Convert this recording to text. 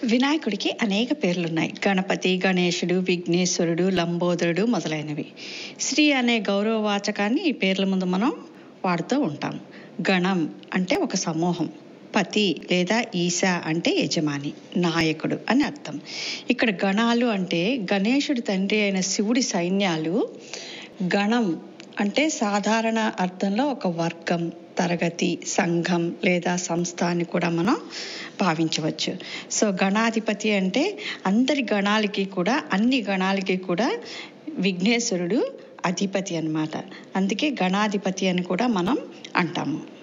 వినాయకుడికి అనేక పేర్లున్నాయి గణపతి గణేశుడు విఘ్నేశ్వరుడు లంబోదరుడు మొదలైనవి శ్రీ అనే గౌరవవాచకాన్ని ఈ పేర్ల ముందు మనం వాడుతూ ఉంటాం గణం అంటే ఒక సమూహం పతి లేదా ఈశ అంటే యజమాని నాయకుడు అని అర్థం ఇక్కడ గణాలు అంటే గణేశుడి తండ్రి అయిన శివుడి సైన్యాలు గణం అంటే సాధారణ అర్థంలో ఒక వర్గం తరగతి సంఘం లేదా సంస్థ అని కూడా మనం భావించవచ్చు సో గణాధిపతి అంటే అందరి గణాలకి కూడా అన్ని గణాలకి కూడా విఘ్నేశ్వరుడు అధిపతి అన్నమాట అందుకే గణాధిపతి అని కూడా మనం అంటాము